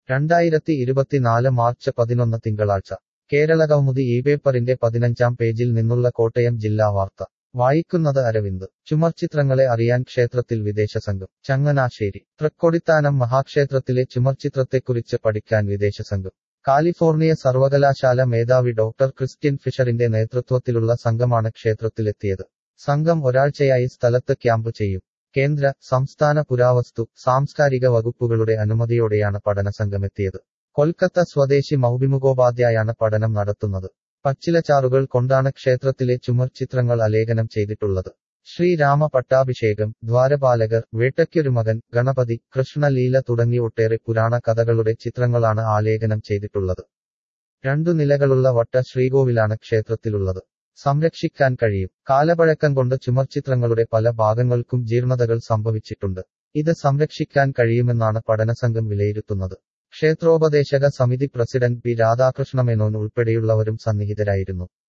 രണ്ടായിരത്തി ഇരുപത്തിനാല് മാർച്ച് പതിനൊന്ന് തിങ്കളാഴ്ച കേരള കൗമുദി ഈ പേപ്പറിന്റെ പതിനഞ്ചാം പേജിൽ നിന്നുള്ള കോട്ടയം ജില്ലാ വാർത്ത വായിക്കുന്നത് അരവിന്ദ് ചുമർചിത്രങ്ങളെ അറിയാൻ ക്ഷേത്രത്തിൽ വിദേശ സംഘം ചങ്ങനാശ്ശേരി തൃക്കൊടിത്താനം മഹാക്ഷേത്രത്തിലെ ചുമർചിത്രത്തെക്കുറിച്ച് പഠിക്കാൻ വിദേശ സംഘം കാലിഫോർണിയ സർവകലാശാല മേധാവി ഡോക്ടർ ക്രിസ്ത്യൻ ഫിഷറിന്റെ നേതൃത്വത്തിലുള്ള സംഘമാണ് ക്ഷേത്രത്തിലെത്തിയത് സംഘം ഒരാഴ്ചയായി സ്ഥലത്ത് ക്യാമ്പ് ചെയ്യും കേന്ദ്ര സംസ്ഥാന പുരാവസ്തു സാംസ്കാരിക വകുപ്പുകളുടെ അനുമതിയോടെയാണ് പഠനസംഘമെത്തിയത് കൊൽക്കത്ത സ്വദേശി മൗബിമുഖോപാധ്യായാണ് പഠനം നടത്തുന്നത് പച്ചിലച്ചാറുകൾ കൊണ്ടാണ് ക്ഷേത്രത്തിലെ ചുമർ ചിത്രങ്ങൾ ആലേഖനം ചെയ്തിട്ടുള്ളത് ശ്രീരാമ പട്ടാഭിഷേകം ദ്വാരപാലകർ വേട്ടയ്ക്കൊരു മകൻ ഗണപതി കൃഷ്ണലീല തുടങ്ങി ഒട്ടേറെ പുരാണ കഥകളുടെ ചിത്രങ്ങളാണ് ആലേഖനം ചെയ്തിട്ടുള്ളത് രണ്ടു നിലകളുള്ള വട്ട ശ്രീകോവിലാണ് ക്ഷേത്രത്തിലുള്ളത് സംരക്ഷിക്കാൻ കഴിയും കാലപഴക്കം കൊണ്ട് ചുമർചിത്രങ്ങളുടെ പല ഭാഗങ്ങൾക്കും ജീർണതകൾ സംഭവിച്ചിട്ടുണ്ട് ഇത് സംരക്ഷിക്കാൻ കഴിയുമെന്നാണ് പഠനസംഘം വിലയിരുത്തുന്നത് ക്ഷേത്രോപദേശക സമിതി പ്രസിഡന്റ് പി രാധാകൃഷ്ണമേനോൻ ഉൾപ്പെടെയുള്ളവരും സന്നിഹിതരായിരുന്നു